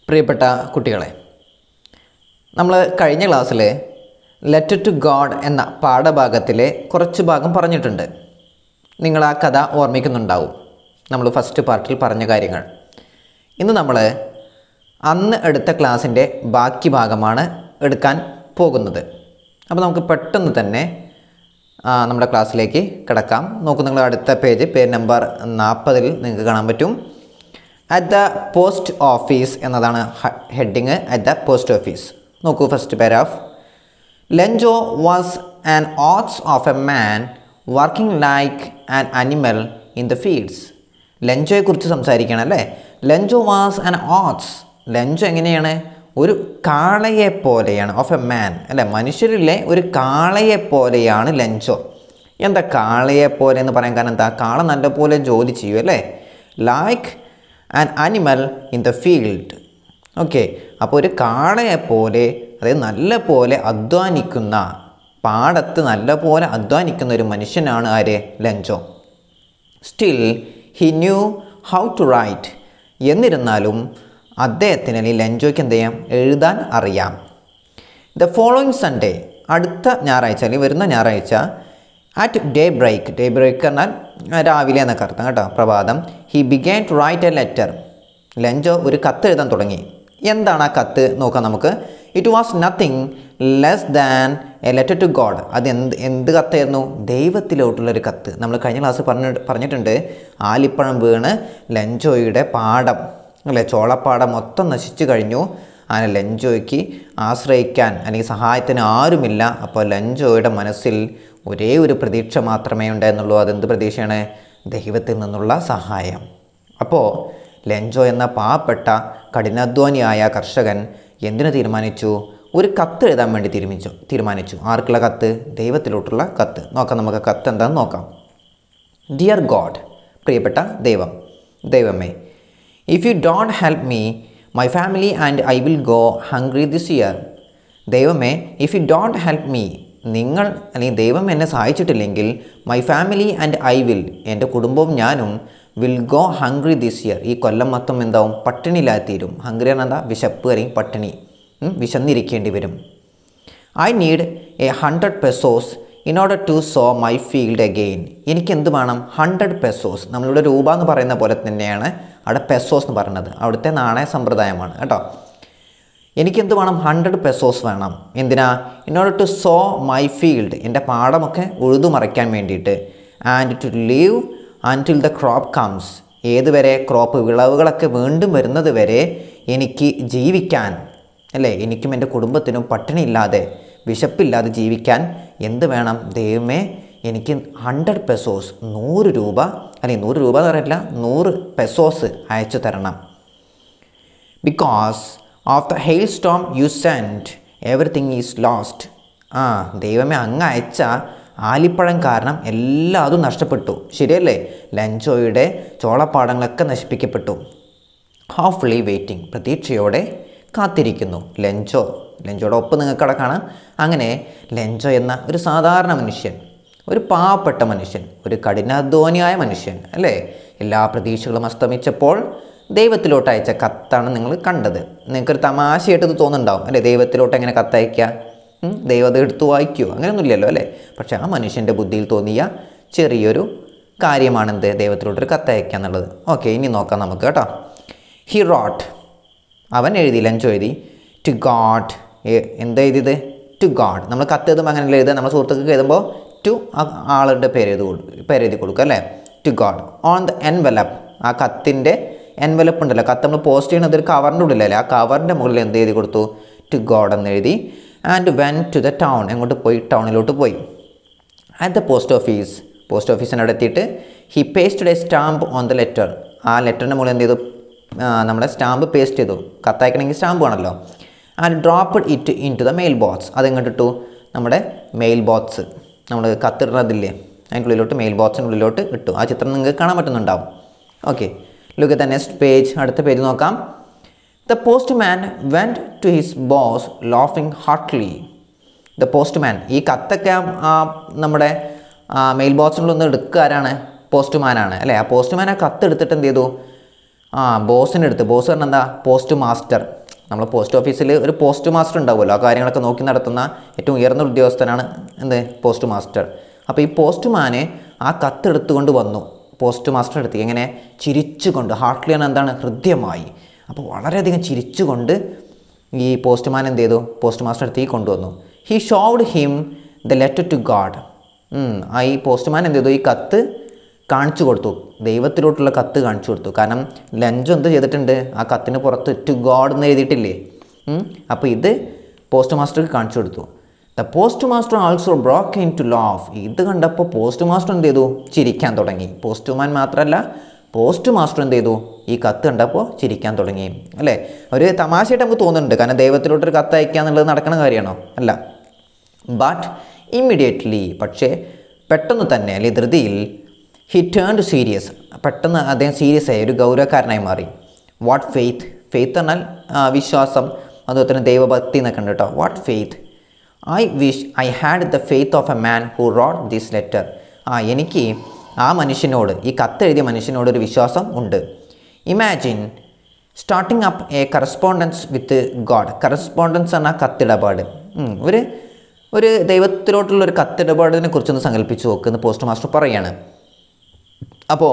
പ്രിയപ്പെട്ട കുട്ടികളെ നമ്മൾ കഴിഞ്ഞ ക്ലാസ്സിൽ ലെറ്റർ ടു ഗോഡ് എന്ന പാഠഭാഗത്തിലെ കുറച്ച് ഭാഗം പറഞ്ഞിട്ടുണ്ട് നിങ്ങൾ ആ കഥ ഓർമ്മിക്കുന്നുണ്ടാവും നമ്മൾ ഫസ്റ്റ് പാർട്ടിൽ പറഞ്ഞ കാര്യങ്ങൾ ഇന്ന് നമ്മൾ അന്ന് എടുത്ത ക്ലാസ്സിൻ്റെ ബാക്കി ഭാഗമാണ് എടുക്കാൻ പോകുന്നത് അപ്പോൾ നമുക്ക് പെട്ടെന്ന് തന്നെ ആ, നമ്മുടെ ക്ലാസ്സിലേക്ക് കിടക്കാം നോക്കൂ നിങ്ങൾ അടുത്ത പേജ് പേജ് നമ്പർ നാൽപ്പതിൽ നിങ്ങൾക്ക് കാണാൻ പറ്റും അറ്റ് ദ പോസ്റ്റ് ഓഫീസ് എന്നതാണ് heading at the post office നോക്കൂ first paragraph Lencho was an ox of a man working like an animal in the fields ലെഞ്ചോയെക്കുറിച്ച് സംസാരിക്കുകയാണ് അല്ലേ Lencho was an ox Lencho എങ്ങനെയാണ് ഒരു കാളയെ പോലെയാണ് ഓഫ് എ മാൻ അല്ലേ മനുഷ്യരിലെ ഒരു കാളയെ പോലെയാണ് ലെഞ്ചോ എന്താ കാളയെ പോലെ എന്ന് പറയാൻ കാരണം എന്താ കാള നല്ലപോലെ ജോലി ചെയ്യും അല്ലേ like an animal in the field okay അപ്പോൾ ഒരു കാളയെ പോലെ അതായത് നല്ല പോലെ അധ്വാനിക്കുന്ന പാടത്ത് നല്ല പോലെ അധ്വാനിക്കുന്ന ഒരു മനുഷ്യനാണ് ആര് Lencho still he knew how to write എന്നിരുന്നാലും അദ്ദേഹത്തിന് അല്ലെങ്കിൽ ലഞ്ചോയ്ക്ക് എന്ത് ചെയ്യാം എഴുതാൻ അറിയാം ദ ഫോളോയിങ് സൺഡേ അടുത്ത ഞായറാഴ്ച അല്ലെങ്കിൽ വരുന്ന ഞായറാഴ്ച at daybreak daybreak പറഞ്ഞാൽ ആ, രാവിലെ എന്നൊക്കെ അർത്ഥം കേട്ടോ പ്രഭാതം he began to write a letter Lencho ഒരു കത്ത് എഴുതാൻ തുടങ്ങി എന്താണ് ആ കത്ത് നോക്കാം നമുക്ക് it was nothing less than a letter to God അത് എന്ത് എന്ത് കത്തായിരുന്നു ദൈവത്തിലോട്ടുള്ളൊരു കത്ത് നമ്മൾ കഴിഞ്ഞ ക്ലാസ് പറഞ്ഞ പറഞ്ഞിട്ടുണ്ട് ആലിപ്പഴം വീണ് ലഞ്ചോയുടെ പാടം അല്ലേ ചോളപ്പാടം മൊത്തം നശിച്ചു കഴിഞ്ഞു അങ്ങനെ ലഞ്ചോയ്ക്ക് ആശ്രയിക്കാൻ അല്ലെങ്കിൽ സഹായത്തിന് ആരുമില്ല അപ്പോൾ ലഞ്ചോയുടെ മനസ്സിൽ ഒരേ ഒരു പ്രതീക്ഷ മാത്രമേ ഉണ്ടായിരുന്നുള്ളൂ അതെന്ത് പ്രതീക്ഷയാണ് ദൈവത്തിൽ നിന്നുള്ള സഹായം അപ്പോൾ ലെഞ്ചോ എന്ന പാവപ്പെട്ട കഠിനാധ്വാനിയായ കർഷകൻ എന്തിനു തീരുമാനിച്ചു ഒരു കത്ത് എഴുതാൻ വേണ്ടി തീരുമാനിച്ചു തീരുമാനിച്ചു ആർക്കുള്ള കത്ത് ദൈവത്തിലോട്ടുള്ള കത്ത് നോക്കാം നമുക്ക് കത്ത് എന്താണെന്ന് നോക്കാം ഡിയർ ഗോഡ് പ്രിയപ്പെട്ട ദൈവം ദൈവമേ if you don't help me my family and I will go hungry this year ദൈവമേ if you don't help me നിങ്ങൾ അല്ലെങ്കിൽ ദൈവം എന്നെ സഹായിച്ചിട്ടില്ലെങ്കിൽ my family and I will എൻ്റെ കുടുംബവും ഞാനും will go hungry this year ഈ കൊല്ലം മൊത്തം എന്താവും പട്ടിണിയിലായിത്തീരും ഹംഗ്രി എന്നാൽ എന്താ വിശപ്പ് അല്ലെങ്കിൽ പട്ടിണി ഉം, വിശന്നിരിക്കേണ്ടി വരും I need a hundred pesos in order to sow my field again എനിക്ക് എന്ത് വേണം ഹൺഡ്രഡ് പെസോസ് നമ്മളിവിടെ രൂപ എന്ന് പറയുന്ന പോലെ തന്നെയാണ് അവിടെ പെസോസ് എന്ന് പറയുന്നത് അവിടുത്തെ നാണയ സമ്പ്രദായമാണ് കേട്ടോ എനിക്കെന്ത് വേണം ഹൺഡ്രഡ് പെസോസ് വേണം എന്തിനാ in order to sow my field എൻ്റെ പാടമൊക്കെ ഉഴുതു മറയ്ക്കാൻ വേണ്ടിയിട്ട് and to live until the crop comes ഏതുവരെ ക്രോപ്പ് വിളവുകളൊക്കെ വീണ്ടും വരുന്നത് വരെ എനിക്ക് ജീവിക്കാൻ അല്ലേ എനിക്കും എൻ്റെ കുടുംബത്തിനും പട്ടിണിയില്ലാതെ വിശപ്പില്ലാതെ ജീവിക്കാൻ എന്ത് വേണം ദൈവമേ എനിക്ക് ഹൺഡ്രഡ് പെസോസ് നൂറ് രൂപ അല്ലെങ്കിൽ നൂറ് രൂപ എന്ന് പറയില്ല നൂറ് പെസോസ് അയച്ചു തരണം because of the hail storm you send everything is lost ആ ദൈവമേ അങ്ങ് അയച്ച ആലിപ്പഴം കാരണം എല്ലാതും നഷ്ടപ്പെട്ടു ശരിയല്ലേ ലഞ്ചോയുടെ ചോളപ്പാടങ്ങളൊക്കെ നശിപ്പിക്കപ്പെട്ടു ഹാഫ്ലി വെയിറ്റിംഗ് പ്രതീക്ഷയോടെ കാത്തിരിക്കുന്നു ലഞ്ചോ ലഞ്ചോയുടെ ഒപ്പം നിങ്ങൾക്ക് കിടക്കാണ് അങ്ങനെ ലഞ്ചോ എന്ന ഒരു സാധാരണ മനുഷ്യൻ ഒരു പാവപ്പെട്ട മനുഷ്യൻ ഒരു കഠിനാധ്വാനിയായ മനുഷ്യൻ അല്ലേ എല്ലാ പ്രതീക്ഷകളും അസ്തമിച്ചപ്പോൾ ദൈവത്തിലോട്ട് അയച്ച കത്താണ് നിങ്ങൾ കണ്ടത് നിങ്ങൾക്കൊരു തമാശയായിട്ട് ഇത് തോന്നുന്നുണ്ടാവും അല്ലേ ദൈവത്തിലോട്ട് എങ്ങനെ കത്തയക്കുക ഉം, ദൈവം അത് എടുത്തു വായിക്കുമോ അങ്ങനെയൊന്നുമില്ലല്ലോ അല്ലേ പക്ഷേ ആ മനുഷ്യൻ്റെ ബുദ്ധിയിൽ തോന്നിയ ചെറിയൊരു കാര്യമാണെന്ത് ദൈവത്തിലോട്ടൊരു കത്തയക്കുക എന്നുള്ളത് ഓക്കെ ഇനി നോക്കാം നമുക്ക് കേട്ടോ ഹി റോട്ട് അവൻ എഴുതി ലഞ്ച് എഴുതി ടു ഗാഡ് എന്താ എഴുതിയത് ടു ഗാഡ് നമ്മൾ കത്ത് എഴുതുമ്പോൾ അങ്ങനെയല്ല എഴുതുക നമ്മൾ സുഹൃത്തുക്കൾക്ക് എഴുതുമ്പോൾ ടു ആളുടെ പേര് എഴുതി കൊടുക്കും പേര് എഴുതി കൊടുക്കുക അല്ലേ to God on the envelope ആ കത്തിൻ്റെ എൻവലപ്പ് ഉണ്ടല്ലോ കത്ത് നമ്മൾ പോസ്റ്റ് ചെയ്യുന്നത് ഒരു കവറിൻ്റെ ഉള്ളിലല്ലേ ആ കവറിൻ്റെ മുകളിൽ എന്ത് എഴുതി കൊടുത്തു ടു ഗോഡ് എന്ന് എഴുതി and went to the town എങ്ങോട്ട് പോയി ടൗണിലോട്ട് പോയി at the post office post ഓഫീസിന് അവിടെ എത്തിയിട്ട് he pasted a stamp on the letter ആ ലെറ്ററിൻ്റെ മുകളിൽ എന്ത് ചെയ്തു ആ, നമ്മുടെ സ്റ്റാമ്പ് പേസ്റ്റ് ചെയ്തു കത്തയക്കണമെങ്കിൽ സ്റ്റാമ്പ് വേണമല്ലോ and drop it into the mail box അത് എങ്ങോട്ട് ഇട്ടു നമ്മുടെ മെയിൽ ബോക്സ് നമ്മൾ കത്തിടുന്നതില്ലേ അതിൻ്റെ ഉള്ളിലോട്ട് മെയിൽ ബോക്സിൻ്റെ ഉള്ളിലോട്ട് ഇട്ടു ആ ചിത്രം നിങ്ങൾക്ക് കാണാൻ പറ്റുന്നുണ്ടാവും okay look the next page അടുത്ത പേജ് നോക്കാം the postman went to his boss laughing heartily the postman ഈ കത്തൊക്കെ ആ നമ്മുടെ മെയിൽ ബോക്സിലൊന്ന് എടുക്കുക ആരാണ് പോസ്റ്റ്മാനാണ് അല്ലേ ആ പോസ്റ്റ്മാൻ ആ കത്ത് എടുത്തിട്ട് എന്ത് ചെയ്തു ആ ബോസിൻ്റെ അടുത്ത് ബോസ് പറഞ്ഞാൽ എന്താ പോസ്റ്റ് മാസ്റ്റർ നമ്മൾ പോസ്റ്റ് ഓഫീസിൽ ഒരു പോസ്റ്റ് മാസ്റ്റർ ഉണ്ടാവുമല്ലോ ആ കാര്യങ്ങളൊക്കെ നോക്കി നടത്തുന്ന ഏറ്റവും ഉയർന്ന ഉദ്യോഗസ്ഥനാണ് എന്ത് പോസ്റ്റ് മാസ്റ്റർ അപ്പോൾ ഈ പോസ്റ്റ്മാന് ആ കത്ത് എടുത്തുകൊണ്ട് വന്നു പോസ്റ്റ് മാസ്റ്റർ അടുത്ത് എങ്ങനെ ചിരിച്ചുകൊണ്ട് ഹാർട്ട്ലി എന്ന് എന്താണ് ഹൃദ്യമായി അപ്പോൾ വളരെയധികം ചിരിച്ചുകൊണ്ട് ഈ പോസ്റ്റ്മാൻ എന്ത് ചെയ്തു പോസ്റ്റ് മാസ്റ്റർ അടുത്തേക്ക് കൊണ്ടുവന്നു he showed him the letter to God ആ ഈ പോസ്റ്റ്മാൻ എന്ത് ചെയ്തു ഈ കത്ത് കാണിച്ചു കൊടുത്തു ദൈവത്തിലോട്ടുള്ള കത്ത് കാണിച്ചു കൊടുത്തു കാരണം ലഞ്ച് എന്ത് ചെയ്തിട്ടുണ്ട് ആ കത്തിന് പുറത്ത് ടു ഗോഡ് എന്ന് എഴുതിയിട്ടില്ലേ അപ്പോൾ ഇത് പോസ്റ്റ് മാസ്റ്റർക്ക് കാണിച്ചു കൊടുത്തു the post postmaster also broke into laugh ഇത് കണ്ടപ്പോൾ പോസ്റ്റ് മാസ്റ്റർ എന്ത് ചെയ്തു ചിരിക്കാൻ തുടങ്ങി പോസ്റ്റ്മാൻ മാത്രമല്ല പോസ്റ്റ് മാസ്റ്റർ എന്ത് ചെയ്തു ഈ കത്ത് കണ്ടപ്പോൾ ചിരിക്കാൻ തുടങ്ങി അല്ലേ ഒരു തമാശയായിട്ട് നമുക്ക് തോന്നുന്നുണ്ട് കാരണം ദൈവത്തിലോട്ടൊരു കത്ത് അയക്കുക എന്നുള്ളത് നടക്കുന്ന കാര്യമാണോ അല്ല ബട്ട് ഇമ്മീഡിയറ്റ്ലി പക്ഷേ പെട്ടെന്ന് തന്നെ അല്ലെങ്കിൽ ധൃതിയിൽ ഹി ടേൺഡ് സീരിയസ് പെട്ടെന്ന് അദ്ദേഹം സീരിയസ് ആയി ഒരു ഗൗരവക്കാരനായി മാറി വാട്ട് ഫെയ്ത്ത് ഫെയ്ത്ത് എന്നാൽ ആ, വിശ്വാസം അതുപോലെ തന്നെ ദൈവഭക്തി എന്നൊക്കെ ഉണ്ട് കേട്ടോ what faith I wish I had the faith of a man who wrote this letter ആ എനിക്ക് ആ മനുഷ്യനോട് ഈ കത്തെഴുതിയ മനുഷ്യനോട് ഒരു വിശ്വാസം ഉണ്ട് imagine starting up a correspondence with God correspondence എന്ന കത്തിടപാട് ഉം, ഒരു ഒരു ദൈവത്തിലോട്ടുള്ള ഒരു കത്തിടപാടിനെ കുറിച്ചൊന്ന് സങ്കല്പിച്ച് നോക്കുന്ന പോസ്റ്റ് മാസ്റ്റർ പറയാണ് അപ്പോൾ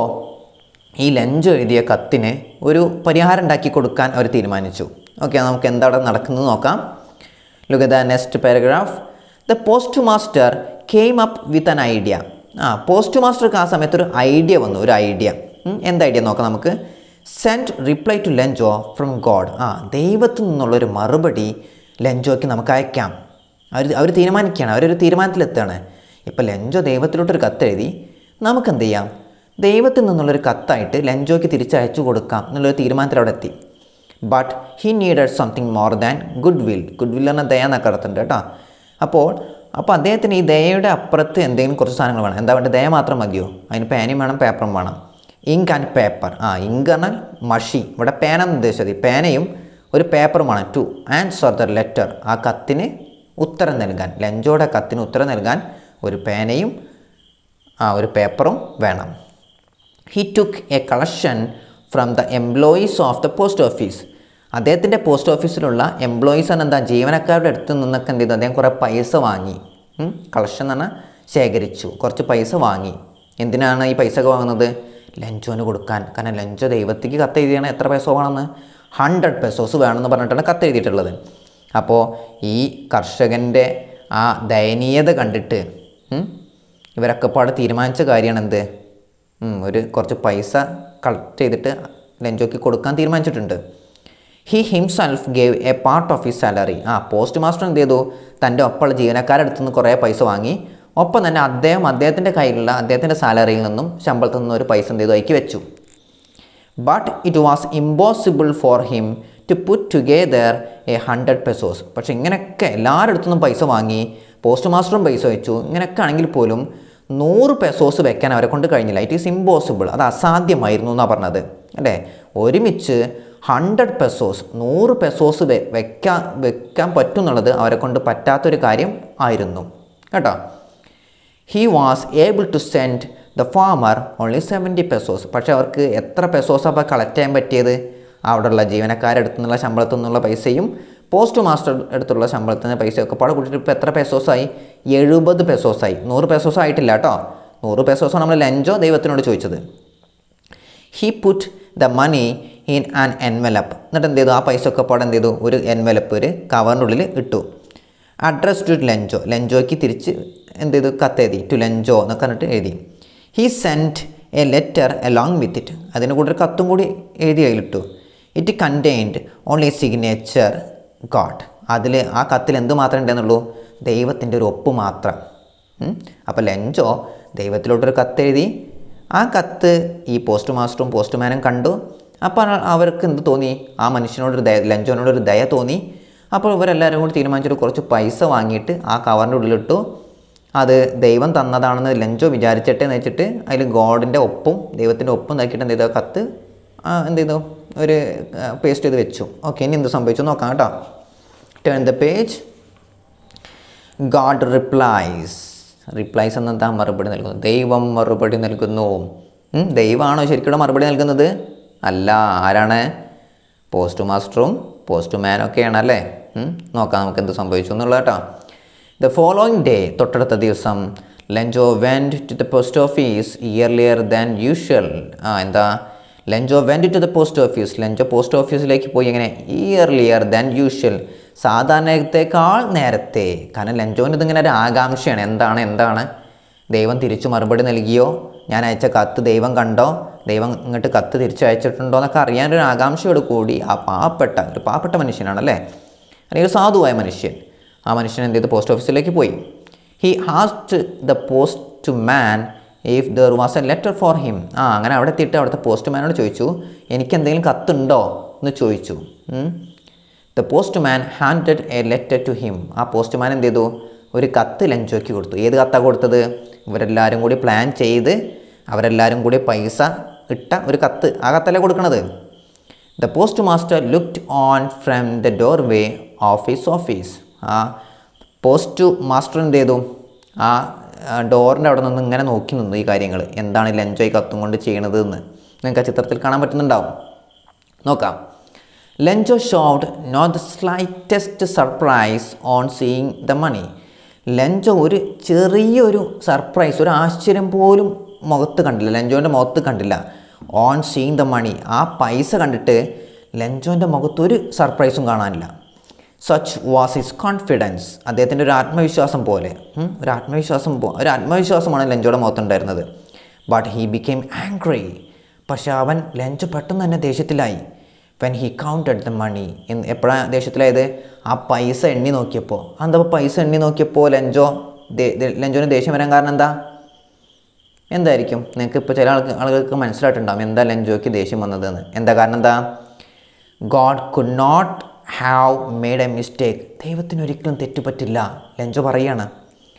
ഈ ലഞ്ച് എഴുതിയ കത്തിന് ഒരു പരിഹാരം ഉണ്ടാക്കി കൊടുക്കാൻ അവർ തീരുമാനിച്ചു ഓക്കെ നമുക്ക് എന്താണ് നടക്കുന്നത് നോക്കാം look at the next paragraph the post postmaster came up with an idea ആ പോസ്റ്റ് മാസ്റ്റർക്ക് ആ സമയത്ത് ഒരു ഐഡിയ വന്നു ഒരു ഐഡിയ എന്ത് ഐഡിയ നോക്കാം നമുക്ക് send reply to Lencho from God ആ ദൈവത്തിൽ നിന്നുള്ളൊരു മറുപടി ലഞ്ചോയ്ക്ക് നമുക്ക് അയക്കാം അവർ അവർ തീരുമാനിക്കുകയാണ് അവരൊരു തീരുമാനത്തിലെത്തുകയാണ് ഇപ്പോൾ ലഞ്ചോ ദൈവത്തിലോട്ടൊരു കത്തെഴുതി നമുക്ക് എന്ത് ചെയ്യാം ദൈവത്തിൽ നിന്നുള്ളൊരു കത്തായിട്ട് ലഞ്ചോയ്ക്ക് തിരിച്ചയച്ചു കൊടുക്കാം എന്നുള്ളൊരു തീരുമാനത്തിൽ അവിടെ എത്തി but he needed something more than goodwill goodwill എന്ന ദയ എന്നൊക്കെ അർത്ഥമുണ്ട് കേട്ടോ അപ്പോൾ അപ്പോൾ അദ്ദേഹത്തിന് ഈ ദയയുടെ അപ്പുറത്ത് എന്തെങ്കിലും കുറച്ച് സാധനങ്ങൾ വേണം എന്താ വേണ്ടത് ദയ മാത്രം മതിയോ അതിന് പേനയും വേണം പേപ്പറും വേണം ഇങ്ക് ആൻഡ് പേപ്പർ ആ ഇങ്ക് എന്നാൽ മഷി ഇവിടെ പേന എന്ന് ഉദ്ദേശിച്ചത് ഈ പേനയും ഒരു പേപ്പറുമാണ് ടു ആൻസർ ദ ലെറ്റർ ആ കത്തിന് ഉത്തരം നൽകാൻ ലഞ്ചോടെ കത്തിന് ഉത്തരം നൽകാൻ ഒരു പേനയും ആ ഒരു പേപ്പറും വേണം he took a collection from the employees of the post office അദ്ദേഹത്തിൻ്റെ പോസ്റ്റ് ഓഫീസിലുള്ള എംപ്ലോയീസ് ആണ് എന്താ ജീവനക്കാരുടെ അടുത്ത് നിന്നൊക്കെ എന്ത് ചെയ്തു അദ്ദേഹം കുറേ പൈസ വാങ്ങി കളക്ഷൻ എന്ന് പറഞ്ഞാൽ ശേഖരിച്ചു കുറച്ച് പൈസ വാങ്ങി എന്തിനാണ് ഈ പൈസ ഒക്കെ വാങ്ങുന്നത് ലഞ്ചോന് കൊടുക്കാൻ കാരണം ലഞ്ചോ ദൈവത്തിക്ക് കത്ത് എഴുതിയാണ് എത്ര പൈസ വേണമെന്ന് ഹൺഡ്രഡ് പെസോസ് വേണമെന്ന് പറഞ്ഞിട്ടാണ് കത്ത് എഴുതിയിട്ടുള്ളത് അപ്പോൾ ഈ കർഷകൻ്റെ ആ ദയനീയത കണ്ടിട്ട് ഉം, ഇവരൊക്കെ പാടെ തീരുമാനിച്ച കാര്യമാണ് എന്ത് ഉം, ഒരു കുറച്ച് പൈസ കളക്ട് ചെയ്തിട്ട് ലഞ്ചോക്ക് കൊടുക്കാൻ തീരുമാനിച്ചിട്ടുണ്ട് he himself gave a part of his salary ആ പോസ്റ്റ് മാസ്റ്റർ എന്ത് ചെയ്തു തൻ്റെ ഒപ്പമുള്ള ജീവനക്കാരുടെ അടുത്ത് നിന്ന് കുറേ പൈസ വാങ്ങി ഒപ്പം തന്നെ അദ്ദേഹം അദ്ദേഹത്തിൻ്റെ കയ്യിലുള്ള അദ്ദേഹത്തിൻ്റെ സാലറിയിൽ നിന്നും ശമ്പളത്തിൽ നിന്നും ഒരു പൈസ എന്ത് ചെയ്തു അയക്കി വെച്ചു but it was impossible for him to put together a hundred pesos പക്ഷെ ഇങ്ങനെയൊക്കെ എല്ലാവരുടെ അടുത്തുനിന്നും പൈസ വാങ്ങി പോസ്റ്റ് മാസ്റ്ററും പൈസ വെച്ചു ഇങ്ങനെയൊക്കെ ആണെങ്കിൽ പോലും നൂറ് പെസോസ് വെക്കാൻ അവരെ കൊണ്ട് കഴിഞ്ഞില്ല ഇറ്റ് ഈസ് ഇമ്പോസിബിൾ അത് അസാധ്യമായിരുന്നു എന്നാണ് പറഞ്ഞത് അല്ലേ ഒരുമിച്ച് ഹൺഡ്രഡ് പെസോസ് നൂറ് പെസോസ് വെ വെക്കാൻ വെക്കാൻ പറ്റും എന്നുള്ളത് അവരെ കൊണ്ട് പറ്റാത്തൊരു കാര്യം ആയിരുന്നു കേട്ടോ he was able to send the farmer only seventy pesos പക്ഷേ അവർക്ക് എത്ര പെസോസ് അപ്പോൾ കളക്ട് ചെയ്യാൻ പറ്റിയത് അവിടെയുള്ള ജീവനക്കാരുടെ അടുത്തു നിന്നുള്ള ശമ്പളത്തിൽ നിന്നുള്ള പൈസയും പോസ്റ്റ് മാസ്റ്റർ അടുത്തുള്ള ശമ്പളത്തിൽ നിന്ന് പൈസയൊക്കെ പാടെ കൂട്ടിയിട്ട് ഇപ്പോൾ എത്ര പെസോസായി എഴുപത് പെസോസായി നൂറ് പെസോസ് ആയിട്ടില്ല കേട്ടോ നൂറ് പെസോസാണ് നമ്മൾ ലഞ്ചോ ദൈവത്തിനോട് ചോദിച്ചത് he put the money in an envelope എന്നിട്ട് എന്ത് ചെയ്തു ആ പൈസ ഒക്കെ പാടെ എന്ത് ചെയ്തു ഒരു എൻവലപ്പ് ഒരു കവറിൻ്റെ ഉള്ളിൽ ഇട്ടു അഡ്രസ് ടു ലഞ്ചോ ലഞ്ചോയ്ക്ക് തിരിച്ച് എന്ത് ചെയ്തു കത്തെഴുതി ടു ലഞ്ചോ എന്നൊക്കെ പറഞ്ഞിട്ട് എഴുതി he sent a letter along with it അതിന് കൂടെ ഒരു കത്തും കൂടി എഴുതി കയ്യിലിട്ടു it contained only signature God അതിൽ ആ കത്തിൽ എന്ത് മാത്രമേ ഉണ്ടെന്നുള്ളൂ ദൈവത്തിൻ്റെ ഒരു ഒപ്പ് മാത്രം അപ്പോൾ ലഞ്ചോ ദൈവത്തിലോട്ടൊരു കത്തെഴുതി ആ കത്ത് ഈ പോസ്റ്റ് മാസ്റ്ററും പോസ്റ്റ്മാനും കണ്ടു അപ്പോൾ അവർക്ക് എന്ത് തോന്നി ആ മനുഷ്യനോടൊരു ദയ ലഞ്ചോനോടൊരു ദയ തോന്നി അപ്പോൾ ഇവരെല്ലാവരും കൂടി തീരുമാനിച്ചിട്ട് കുറച്ച് പൈസ വാങ്ങിയിട്ട് ആ കവറിൻ്റെ ഉള്ളിലിട്ടു അത് ദൈവം തന്നതാണെന്ന് ലഞ്ചോ വിചാരിച്ചിട്ട് എന്ന് വെച്ചിട്ട് അതിൽ ഗോഡിൻ്റെ ഒപ്പും ദൈവത്തിൻ്റെ ഒപ്പും നോക്കിയിട്ട് എന്ത് ചെയ്തു ആ കത്ത് ആ, എന്ത് ചെയ്തു ഒരു പേസ്റ്റ് ചെയ്ത് വെച്ചു ഓക്കെ ഇനി എന്ത് സംഭവിച്ചു നോക്കാം കേട്ടോ turn the page God replies replies എന്നെന്താ മറുപടി നൽകുന്നു ദൈവം മറുപടി നൽകുന്നു ഉം, ദൈവമാണോ ശരിക്കും മറുപടി നൽകുന്നത് അല്ല ആരാണ് പോസ്റ്റ് മാസ്റ്ററും പോസ്റ്റ് മാനും ഒക്കെയാണ് അല്ലേ ഉം, നോക്കാം നമുക്ക് എന്ത് സംഭവിച്ചു എന്നുള്ളത് കേട്ടോ ദ ഫോളോയിങ് ഡേ തൊട്ടടുത്ത ദിവസം Lencho went to the post office earlier than usual ആ എന്താ Lencho went to the post office Lencho post ഓഫീസിലേക്ക് പോയി എങ്ങനെ ഇയർലിയർ ദാൻ യൂഷ്വൽ സാധാരണത്തേക്കാൾ നേരത്തെ കാരണം ലെഞ്ചോന് ഇതിങ്ങനെ ഒരു ആകാംക്ഷയാണ് എന്താണ് എന്താണ് ദൈവം തിരിച്ചു മറുപടി നൽകിയോ ഞാൻ അയച്ച കത്ത് ദൈവം കണ്ടോ ദൈവം ഇങ്ങോട്ട് കത്ത് തിരിച്ചു അയച്ചിട്ടുണ്ടോ എന്നൊക്കെ അറിയാനൊരു ആകാംക്ഷയോട് കൂടി ആ പാവപ്പെട്ട ഒരു പാവപ്പെട്ട മനുഷ്യനാണല്ലേ അല്ലെങ്കിൽ ഒരു സാധുവായ മനുഷ്യൻ ആ മനുഷ്യൻ എന്ത് ചെയ്തു പോസ്റ്റ് ഓഫീസിലേക്ക് പോയി he asked the postman if there was a letter for him ആ അങ്ങനെ അവിടെ എത്തിയിട്ട് അവിടുത്തെ പോസ്റ്റ് മാനോട് ചോദിച്ചു എനിക്ക് എന്തെങ്കിലും കത്തുണ്ടോ എന്ന് ചോദിച്ചു the postman handed a letter to him ആ പോസ്റ്റ് മാൻ എന്ത് ചെയ്തു ഒരു കത്ത് ലഞ്ചോയ്ക്ക് കൊടുത്തു ഏത് കത്താണ് കൊടുത്തത് ഇവരെല്ലാവരും കൂടി പ്ലാൻ ചെയ്ത് അവരെല്ലാവരും കൂടി പൈസ ഇട്ട ഒരു കത്ത് ആ കത്തല്ലേ കൊടുക്കണത് the post postmaster looked on from the doorway of his office ആ പോസ്റ്റ് മാസ്റ്റർ എന്ത് ചെയ്തു ആ ഡോറിൻ്റെ അവിടെ നിന്ന് ഇങ്ങനെ നോക്കി നിന്നു ഈ കാര്യങ്ങൾ എന്താണ് ലഞ്ചോയ് കത്തും കൊണ്ട് ചെയ്യണത് എന്ന് നിങ്ങൾക്ക് ആ ചിത്രത്തിൽ കാണാൻ പറ്റുന്നുണ്ടാവും നോക്കാം Lencho showed not the slightest surprise on seeing the money Lencho ഒരു ചെറിയൊരു സർപ്രൈസ് ഒരു ആശ്ചര്യം പോലും മുഖത്ത് കണ്ടില്ല ലെഞ്ചോൻ്റെ മുഖത്ത് കണ്ടില്ല ഓൺ സീയിങ് ദ മണി ആ പൈസ കണ്ടിട്ട് ലെഞ്ചോൻ്റെ മുഖത്ത് ഒരു സർപ്രൈസും കാണാനില്ല സച്ച് വാസ് ഹിസ് കോൺഫിഡൻസ് അദ്ദേഹത്തിൻ്റെ ഒരു ആത്മവിശ്വാസം പോലെ ഉം, ഒരു ആത്മവിശ്വാസം പോ ഒരു ആത്മവിശ്വാസമാണ് ലെഞ്ചോയുടെ മുഖത്തുണ്ടായിരുന്നത് ബട്ട് ഹീ ബിക്കെയിം ആംഗ്രി പക്ഷെ അവൻ ലെഞ്ച് പെട്ടെന്ന് തന്നെ ദേഷ്യത്തിലായി when he counted the money എന്ന് എപ്പോഴാണ് ദേഷ്യത്തിലായത് ആ പൈസ എണ്ണി നോക്കിയപ്പോൾ എന്താ പൈസ എണ്ണി നോക്കിയപ്പോൾ ലെഞ്ചോ ദേ- ദേ- ലെഞ്ചോന് ദേഷ്യം വരാൻ കാരണം എന്താ എന്തായിരിക്കും നിങ്ങൾക്ക് ഇപ്പോൾ ചില ആൾക്ക് ആളുകൾക്ക് മനസ്സിലായിട്ടുണ്ടാവും എന്താ ലെഞ്ചോയ്ക്ക് ദേഷ്യം വന്നതെന്ന് എന്താ കാരണം എന്താ God could not have made a mistake ദൈവത്തിന് ഒരിക്കലും തെറ്റുപറ്റില്ല ലെഞ്ചോ പറയാണ്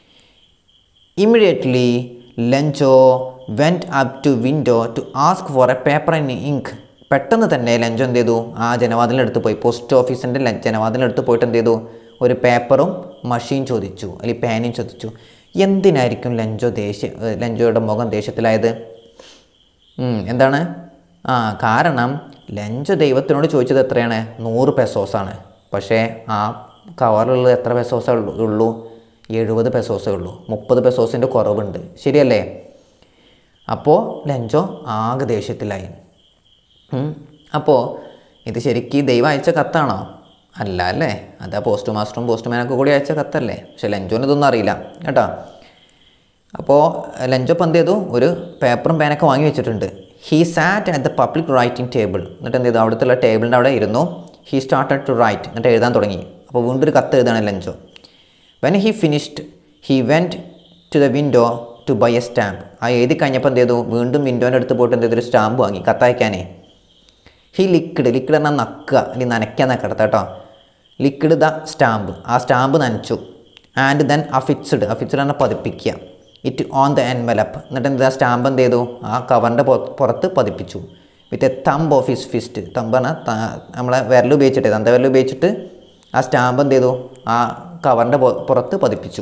immediately Lencho went up to window to ask for a paper and ink പെട്ടെന്ന് തന്നെ ലെഞ്ചോ എന്ത് ചെയ്തു ആ ജനവാതിലെടുത്ത് പോയി പോസ്റ്റ് ഓഫീസിൻ്റെ ജനവാതിലെടുത്ത് പോയിട്ട് എന്ത് ചെയ്തു ഒരു പേപ്പറും മഷീൻ ചോദിച്ചു അല്ലെങ്കിൽ പേനയും ചോദിച്ചു എന്തിനായിരിക്കും ലെഞ്ചോ ദേഷ്യ ഏ, ലെഞ്ചോയുടെ മുഖം ദേഷ്യത്തിലായത് ഉം, എന്താണ് ആ കാരണം ലഞ്ച് ദൈവത്തിനോട് ചോദിച്ചത് എത്രയാണ് നൂറ് പെസോസാണ് പക്ഷേ ആ കവറിലുള്ളത് എത്ര പെസോസേ ഉള്ളൂ ഉള്ളൂ എഴുപത് പെസോസേ ഉള്ളൂ മുപ്പത് പെസോസിൻ്റെ കുറവുണ്ട് ശരിയല്ലേ അപ്പോൾ ലഞ്ചോ ആകെ ദേഷ്യത്തിലായി ഉം. അപ്പോൾ ഇത് ശരിക്കും ദൈവം അയച്ച കത്താണോ അല്ല അല്ലേ അതാ പോസ്റ്റ് മാസ്റ്ററും പോസ്റ്റ് മാനൊക്കെ കൂടി അയച്ച കത്തല്ലേ പക്ഷെ ലഞ്ചോന് ഇതൊന്നും അറിയില്ല കേട്ടോ അപ്പോൾ ലഞ്ചോ ഇപ്പം എന്ത് ചെയ്തു ഒരു പേപ്പറും പേനൊക്കെ വാങ്ങി വെച്ചിട്ടുണ്ട് he sat at the public writing table എന്നിട്ട് എന്ത് ചെയ്തു അവിടുത്തെ ടേബിളിൻ്റെ അവിടെ ഇരുന്നു ഹീ സ്റ്റാർട്ടഡ് ടു റൈറ്റ് എന്നിട്ട് എഴുതാൻ തുടങ്ങി അപ്പോൾ വീണ്ടും ഒരു കത്ത് എഴുതാണ് Lencho when he finished he went to the window to buy a stamp ആ എഴുതി കഴിഞ്ഞപ്പോൾ എന്ത് ചെയ്തു വീണ്ടും വിൻഡോൻ്റെ അടുത്ത് പോയിട്ട് എന്ത് ചെയ്തു ഒരു സ്റ്റാമ്പ് വാങ്ങി കത്തയക്കാനേ ഹി ലിക്വിഡ് ലിക്വിഡ് എന്നാൽ നക്കുക അല്ലെങ്കിൽ നനയ്ക്കാൻ നക്കടത്ത കേട്ടോ ലിക്വിഡ് ദ സ്റ്റാമ്പ് ആ സ്റ്റാമ്പ് നനച്ചു ആൻഡ് ദെൻ അഫിക്സ്ഡ് അഫിക്സ്ഡ് എന്നാൽ പതിപ്പിക്കുക ഇറ്റ് ഓൺ ദ എൻവലപ്പ് എന്നിട്ട് എന്താ സ്റ്റാമ്പ് എന്ത് ചെയ്തു ആ കവറിൻ്റെ പുറത്ത് പതിപ്പിച്ചു with a thump of his fist thump പറഞ്ഞാൽ നമ്മളെ വിരൽ ഉപയോഗിച്ചിട്ട് തന്ത വിരൽ ഉപയോഗിച്ചിട്ട് ആ സ്റ്റാമ്പ് എന്ത് ചെയ്തു ആ കവറിൻ്റെ പുറത്ത് പതിപ്പിച്ചു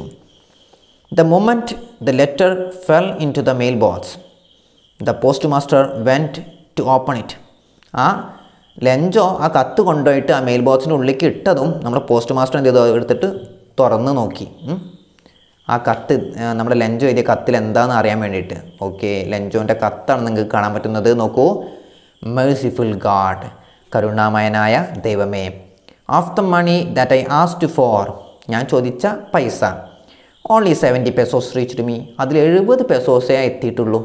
the moment the letter fell into the mail box the post master went to open it ആ ലഞ്ചോ ആ കത്ത് കൊണ്ടുപോയിട്ട് ആ മെയിൽ ബോക്സിൻ്റെ ഉള്ളിലേക്ക് ഇട്ടതും നമ്മുടെ പോസ്റ്റ് മാസ്റ്റർ എന്ത് ചെയ്തു അത് എടുത്തിട്ട് തുറന്ന് നോക്കി ഉം. ആ കത്ത് ആ, നമ്മുടെ ലഞ്ചോ എഴുതിയ കത്തിൽ എന്താണെന്ന് അറിയാൻ വേണ്ടിയിട്ട് ഓക്കെ ലഞ്ചോൻ്റെ കത്താണ് നിങ്ങൾക്ക് കാണാൻ പറ്റുന്നത് നോക്കൂ മേഴ്സിഫുൾ ഗാഡ് കരുണാമയനായ ദൈവമേ of the money that I asked for ഞാൻ ചോദിച്ച പൈസ only seventy pesos reach to me അതിൽ എഴുപത് പെസോസേ എത്തിയിട്ടുള്ളൂ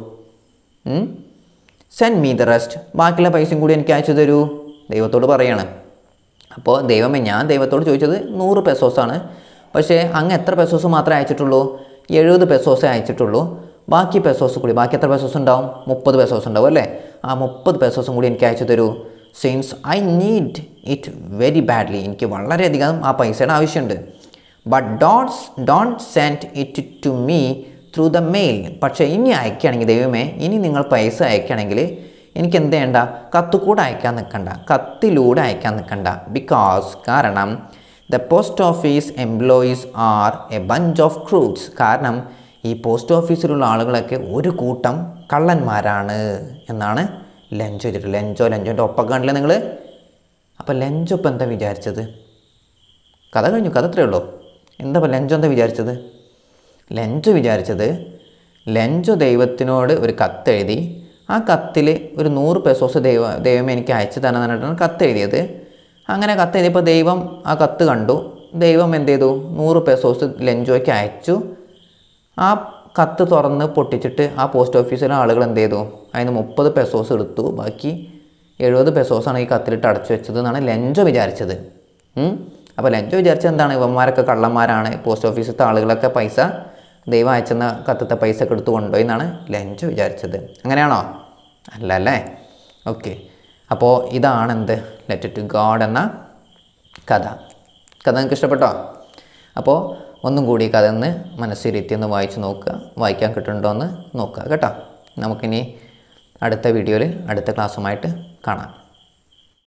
സെൻഡ് മീ ദ റെസ്റ്റ് ബാക്കിയുള്ള പൈസയും കൂടി എനിക്ക് അയച്ചു തരൂ ദൈവത്തോട് പറയാണ് അപ്പോൾ ദൈവമേ ഞാൻ ദൈവത്തോട് ചോദിച്ചത് നൂറ് പെസോസാണ് പക്ഷേ അങ്ങ് എത്ര പെസോസ് മാത്രമേ അയച്ചിട്ടുള്ളൂ എഴുപത് പെസോസേ അയച്ചിട്ടുള്ളൂ ബാക്കി പെസോസ് കൂടി ബാക്കി എത്ര പെസോസ് ഉണ്ടാവും മുപ്പത് പെസോസ് ഉണ്ടാവും അല്ലേ ആ മുപ്പത് പെസോസും കൂടി എനിക്ക് അയച്ചു തരൂ since I need it very badly എനിക്ക് വളരെയധികം ആ പൈസയുടെ ആവശ്യമുണ്ട് ബട്ട് ഡോട്ട്സ് don't send it to me through the mail പക്ഷേ ഇനി അയക്കുകയാണെങ്കിൽ ദൈവമേ ഇനി നിങ്ങൾ പൈസ അയക്കുകയാണെങ്കിൽ എനിക്ക് എന്ത് ചെയ്യണ്ട കത്തുകൂടെ അയക്കാൻ നിൽക്കണ്ട കത്തിലൂടെ അയക്കാൻ നിൽക്കണ്ട ബിക്കോസ് കാരണം the post office employees are a bunch of crooks കാരണം ഈ പോസ്റ്റ് ഓഫീസിലുള്ള ആളുകളൊക്കെ ഒരു കൂട്ടം കള്ളന്മാരാണ് എന്നാണ് ലഞ്ച് ചെയ്തിട്ട് ലഞ്ചോ ലഞ്ചോൻ്റെ ഒപ്പം കണ്ടില്ലേ നിങ്ങൾ അപ്പോൾ ലഞ്ചോ ഇപ്പം എന്താ വിചാരിച്ചത് കഥ കഴിഞ്ഞു കഥ അത്രയേ ഉള്ളൂ എന്താ ഇപ്പം ലഞ്ചോ എന്താ വിചാരിച്ചത് ലഞ്ചോ വിചാരിച്ചത് ലഞ്ചോ ദൈവത്തിനോട് ഒരു കത്ത് എഴുതി ആ കത്തിൽ ഒരു നൂറ് പെസോസ് ദൈവ ദൈവം എനിക്ക് അയച്ചു തരണം എന്ന് പറഞ്ഞിട്ടാണ് കത്ത് എഴുതിയത് അങ്ങനെ കത്ത് എഴുതിയപ്പോൾ ദൈവം ആ കത്ത് കണ്ടു ദൈവം എന്ത് ചെയ്തു നൂറ് പെസോസ് ലഞ്ചോയ്ക്ക് അയച്ചു ആ കത്ത് തുറന്ന് പൊട്ടിച്ചിട്ട് ആ പോസ്റ്റ് ഓഫീസിലെ ആളുകൾ എന്ത് ചെയ്തു അതിന് മുപ്പത് പെസോസ് എടുത്തു ബാക്കി എഴുപത് പെസോസാണ് ഈ കത്തിലിട്ട് അടച്ചു വെച്ചത് എന്നാണ് ലഞ്ചോ വിചാരിച്ചത് ഉം. അപ്പോൾ ലഞ്ചോ വിചാരിച്ചത് എന്താണ് ഇവന്മാരൊക്കെ കള്ളന്മാരാണ് പോസ്റ്റ് ഓഫീസിലത്തെ ആളുകളൊക്കെ പൈസ ദൈവം അയച്ചെന്ന കത്തത്തെ പൈസ ഒക്കെ എടുത്ത് കൊണ്ടുപോയി എന്നാണ് ലഞ്ചോ വിചാരിച്ചത് അങ്ങനെയാണോ അല്ല അല്ലേ ഓക്കെ അപ്പോൾ ഇതാണ് എന്ത് ലെറ്റ് ടു ഗാഡ് എന്ന കഥ കഥ നിങ്ങൾക്ക് ഇഷ്ടപ്പെട്ടോ അപ്പോൾ ഒന്നും കൂടി ഈ കഥ ഒന്ന് മനസ്സിരുത്തി ഒന്ന് വായിച്ച് നോക്കുക വായിക്കാൻ കിട്ടുന്നുണ്ടോ എന്ന് നോക്കുക കേട്ടോ നമുക്കിനി അടുത്ത വീഡിയോയിൽ അടുത്ത ക്ലാസ്സുമായിട്ട് കാണാം